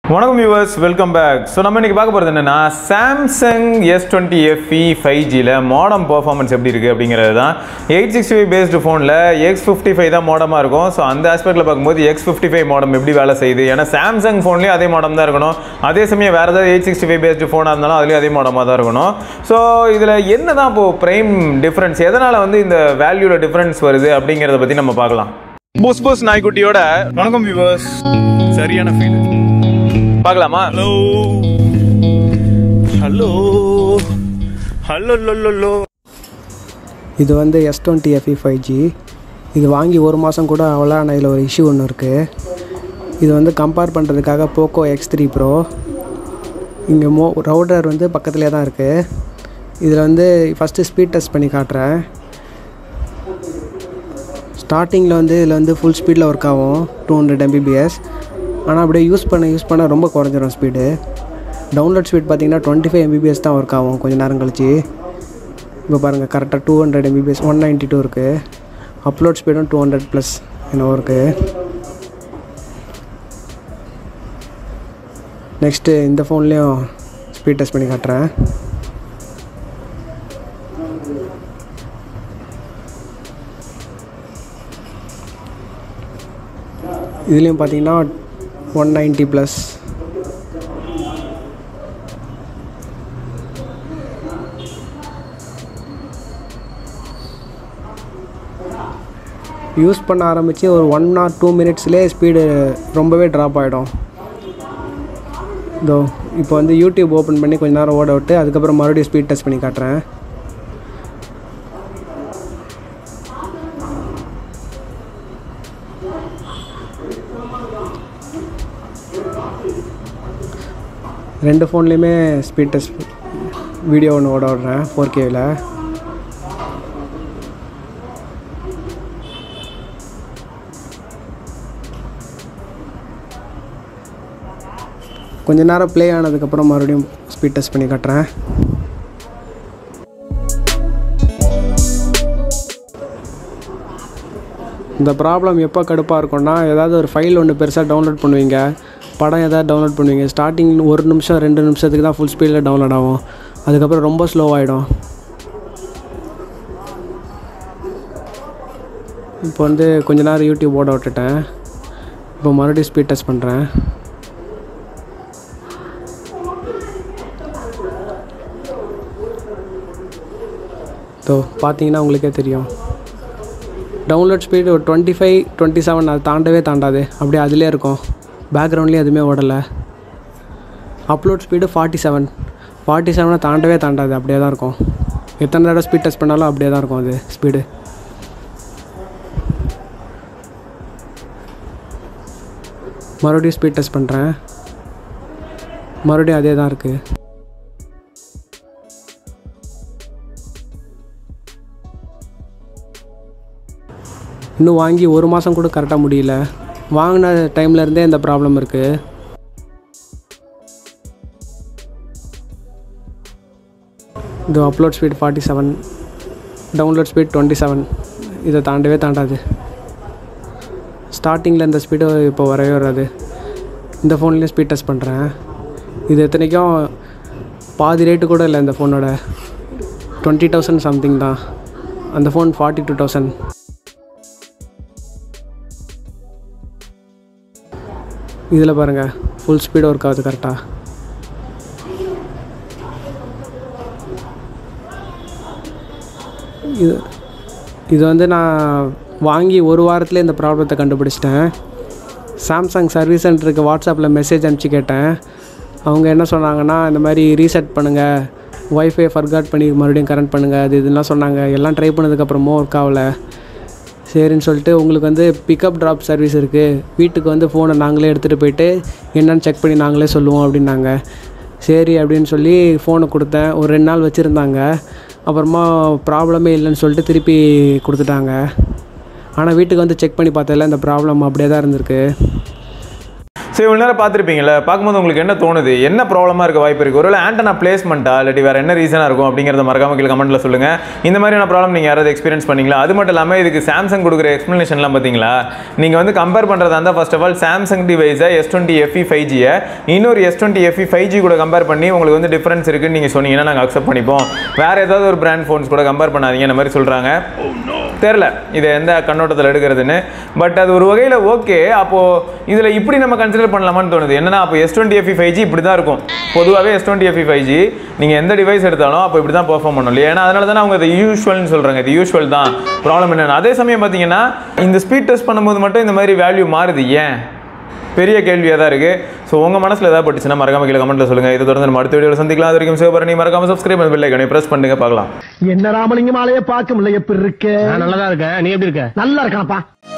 வணக்கம் viewers welcome back so நம்ம இன்னைக்கு பார்க்க போகிறது என்னன்னா Samsung S twenty FE five ஜியில் மாடம் பர்ஃபார்மன்ஸ் எப்படி இருக்குது அப்படிங்கிறது தான் எயிட் சிக்ஸ்டி ஃபைவ் பேஸ்டு ஃபோனில் எக்ஸ் ஃபிஃப்டி ஃபைவ் தான் மாடமாக இருக்கும் ஸோ அந்த ஆஸ்பெக்ட்டில் பார்க்கும்போது எக்ஸ் ஃபிஃப்டி ஃபைவ் மாடம் எப்படி வேலை செய்யுது ஏன்னா சாம்சங் ஃபோன்லேயும் அதே மாடம் தான் இருக்கணும் அதே சமயம் வேறு ஏதாவது எயிட் சிக்ஸ்டி ஃபைவ் பேஸ்டு ஃபோனாக இருந்தாலும் அதுலேயும் அதே மாடமாக தான் இருக்கணும் ஸோ இதில் என்ன தான் இப்போது ப்ரைம் டிஃப்ரென்ஸ் எதனால் வந்து இந்த வேல்யூவில் டிஃப்ரென்ஸ் வருது அப்படிங்கிறத பற்றி நம்ம பார்க்கலாம் போஸ் போஸ் நாய்க்குட்டியோட வணக்கம் வியூவர்ஸ் சரியான ஃபீல் பார்க்கலாமா ஹலோ ஹலோ ஹலோ லோ இது வந்து S twenty FE five G இது வாங்கி ஒரு மாதம் கூட அவ்வளோ ஆனால் இதில் ஒரு இஷ்யூ ஒன்று இருக்குது இது வந்து கம்பேர் பண்ணுறதுக்காக போக்கோ எக்ஸ் த்ரீ ப்ரோ இங்கே மோ ரவுடர் வந்து பக்கத்துலேயே தான் இருக்குது இதில் வந்து ஃபஸ்ட்டு ஸ்பீட் டெஸ்ட் பண்ணி காட்டுறேன் ஸ்டார்டிங்கில் வந்து இதில் வந்து ஃபுல் ஸ்பீடில் ஒர்க் ஆகும் டூ ஹண்ட்ரட் எம்பிபிஎஸ் ஆனால் அப்படியே யூஸ் பண்ண யூஸ் பண்ண ரொம்ப குறைஞ்சிரும் ஸ்பீடு டவுன்லோட் ஸ்பீட் பார்த்தீங்கன்னா டுவெண்ட்டி ஃபைவ் எம்பிபிஎஸ் தான் ஒர்க் ஆகும் கொஞ்சம் நேரம் கழிச்சு இப்போ பாருங்கள் கரெக்டாக two hundred Mbps one ninety two இருக்குது அப்லோட் ஸ்பீடும் டூ ஹண்ட்ரட் ப்ளஸ் என்னவோ இருக்குது நெக்ஸ்ட்டு இந்த ஃபோன்லேயும் ஸ்பீட் டெஸ்ட் பண்ணி காட்டுறேன் இதுலேயும் பார்த்தீங்கன்னா ஒன் நைன்ட்டி ப்ளஸ் யூஸ் பண்ண ஆரம்பித்து ஒரு ஒன் ஆர் டூ மினிட்ஸ்லேயே ஸ்பீடு ரொம்பவே ட்ராப் ஆகிடும் இதோ இப்போ வந்து யூடியூப் ஓப்பன் பண்ணி கொஞ்ச நேரம் ஓட விட்டு அதுக்கப்புறம் மறுபடியும் ஸ்பீட் டெஸ்ட் பண்ணி காட்டுறேன் ரெண்டு ஃபோன்லேயுமே ஸ்பீட் டெஸ்ட் வீடியோ ஒன்று ஓட விட்றேன் ஃபோர் கேவில் கொஞ்ச நேரம் ப்ளே ஆனதுக்கப்புறம் மறுபடியும் ஸ்பீட் டெஸ்ட் பண்ணி காட்டுறேன் இந்த ப்ராப்ளம் எப்போ கடுப்பாக இருக்கும்னா ஏதாவது ஒரு ஃபைல் ஒன்று பெருசாக டவுன்லோட் பண்ணுவீங்க படம் ஏதாவது டவுன்லோட் பண்ணுவீங்க ஸ்டார்டிங் ஒரு நிமிஷம் ரெண்டு நிமிஷத்துக்கு தான் ஃபுல் ஸ்பீடில் டவுன்லோட் ஆகும் அதுக்கப்புறம் ரொம்ப ஸ்லோவாகிடும் இப்போ வந்து கொஞ்ச நேரம் யூடியூப் ஓட விட்டுட்டேன் இப்போ மறுபடியும் ஸ்பீட் டெஸ்ட் பண்ணுறேன் ஸோ பார்த்தீங்கன்னா உங்களுக்கே தெரியும் டவுன்லோட் ஸ்பீடு ஒரு டுவெண்ட்டி ஃபைவ் டுவெண்ட்டி செவன் அது தாண்டவே தாண்டாது அப்படியே அதிலே இருக்கும் பேக்ரவுண்ட்லேயும் எதுவுமே ஓடலை upload speed forty seven forty செவனை தாண்டவே தாண்டாது அப்படியே தான் இருக்கும் எத்தனை தடவை ஸ்பீட் டெஸ்ட் பண்ணாலும் அப்படியே தான் இருக்கும் அது ஸ்பீடு மறுபடியும் ஸ்பீட் டெஸ்ட் பண்ணுறேன் மறுபடியும் அதே தான் இருக்குது இன்னும் வாங்கி ஒரு மாதம் கூட கரெக்டாக முடியல வாங்கின டைம்ல இருந்தே இந்த ப்ராப்ளம் இருக்குது இது upload speed forty seven download speed twenty seven இதை தாண்டவே தாண்டாது ஸ்டார்டிங்கில் இந்த ஸ்பீடு இப்போ வரவே வராது இந்த ஃபோன்லேயும் ஸ்பீட் டெஸ்ட் பண்ணுறேன் இது எத்தனைக்கும் பாதி ரேட்டு கூட இல்லை இந்த ஃபோனோட டுவெண்ட்டி தௌசண்ட் சம்திங் தான் அந்த ஃபோன் ஃபார்ட்டி டூ தௌசண்ட் இதில் பாருங்கள் ஃபுல் ஸ்பீடு ஒர்க் ஆகுது கரெக்டாக இது இது வந்து நான் வாங்கி ஒரு வாரத்தில் இந்த ப்ராப்ளத்தை கண்டுபிடிச்சிட்டேன் சாம்சங் சர்வீஸ் சென்டருக்கு வாட்ஸ்அப்பில் மெசேஜ் அனுப்பிச்சு கேட்டேன் அவங்க என்ன சொன்னாங்கன்னா இந்த மாதிரி ரீசெட் பண்ணுங்கள் ஒய்ஃபை ஃபர்காட் பண்ணி மறுபடியும் கரண்ட் பண்ணுங்கள் அது இதெல்லாம் சொன்னாங்க எல்லாம் ட்ரை பண்ணதுக்கப்புறமும் ஒர்க் ஆகலை சரின்னு சொல்லிட்டு உங்களுக்கு வந்து பிக்கப் ட்ராப் சர்வீஸ் இருக்குது வீட்டுக்கு வந்து ஃபோனை நாங்களே எடுத்துகிட்டு போயிட்டு என்னென்னு செக் பண்ணி நாங்களே சொல்லுவோம் அப்படின்னாங்க சரி அப்படின்னு சொல்லி ஃபோனை கொடுத்தேன் ஒரு ரெண்டு நாள் வச்சுருந்தாங்க அப்புறமா ப்ராப்ளமே இல்லைன்னு சொல்லிட்டு திருப்பி கொடுத்துட்டாங்க ஆனால் வீட்டுக்கு வந்து செக் பண்ணி பார்த்ததில்ல இந்த ப்ராப்ளம் அப்படியே தான் இருந்திருக்கு ஸோ இவ்வளோ நேரம் பார்த்துருப்பீங்களா பார்க்கும்போது உங்களுக்கு என்ன தோணுது என்ன ப்ராப்ளமாக இருக்க வாய்ப்பு இருக்குது ஒருவேளை ஆண்டனா பிளேஸ்மெண்ட்டா இல்லாட்டி வேறு என்ன ரீசனாக இருக்கும் அப்படிங்கிறத மறக்காம கீழே கமெண்ட்டில் சொல்லுங்கள் இந்த மாதிரியான ப்ராப்ளம் நீங்கள் யாராவது எக்ஸ்பீரியன்ஸ் பண்ணீங்களா அது மட்டும் இல்லாமல் இதுக்கு சாம்சங் கொடுக்குற எக்ஸ்ப்ளனேஷன்லாம் பார்த்தீங்களா நீங்கள் வந்து கம்பேர் பண்ணுறதா இருந்தால் ஃபர்ஸ்ட் ஆஃப் ஆல் சாம்சங் டிவைஸை எஸ் டுவெண்ட்டி எஃப்இ ஃபைவ் ஜியை இன்னொரு S twenty FE five G கூட கம்பேர் பண்ணி உங்களுக்கு வந்து டிஃப்ரென்ஸ் இருக்குன்னு நீங்கள் சொன்னீங்கன்னா நாங்கள் அக்செப்ட் பண்ணிப்போம் வேறு ஏதாவது ஒரு பிராண்ட் ஃபோன்ஸ் கூட கம்பேர் பண்ணாதீங்க இந்த மாதிரி சொல்கிறாங்க தெரில இதை எந்த கண்ணோட்டத்தில் எடுக்கிறதுன்னு பட் அது ஒரு வகையில் ஓகே அப்போது இதில் இப்படி நம்ம கன்சிடர் பண்ணலாமான்னு தோணுது என்னன்னா அப்போ S twenty FE five G இப்படி தான் இருக்கும் பொதுவாகவே S twenty FE five G நீங்கள் எந்த டிவைஸ் எடுத்தாலும் அப்போ இப்படி தான் பெர்ஃபார்ம் பண்ணணும் இல்லையா ஏன்னா அதனால தானே அவங்க இது யூஸ்வல்னு சொல்கிறாங்க இது யூஸ்வல் தான் ப்ராப்ளம் என்னென்னு அதே சமயம் பார்த்தீங்கன்னா இந்த ஸ்பீட் டெஸ்ட் பண்ணும்போது மட்டும் இந்த மாதிரி வேல்யூ மாறுது ஏன் பெரிய கேள்வியாக தான் இருக்குது ஸோ உங்கள் மனசில் ஏதாவது பட்டுச்சுன்னா மறக்காம கீழே கமெண்ட்டில் சொல்லுங்கள் இதை தொடர்ந்து நம்ம அடுத்த வீடியோவில் சந்திக்கலாம் அது வரைக்கும் சிவபரணி மறக்காம சப்ஸ்கிரைப் பண்ணி பெல் ஐக்கனை ப்ரெஸ் பண்ணுங்க பார்க்கலாம் என்ன ராமலிங்கம் ஆலைய பார்க்க முடியல எப்படி இருக்க நான் நல்லா தான் இருக்கேன் நீ எப்படி இருக்க நல்லா இருக்கானப்பா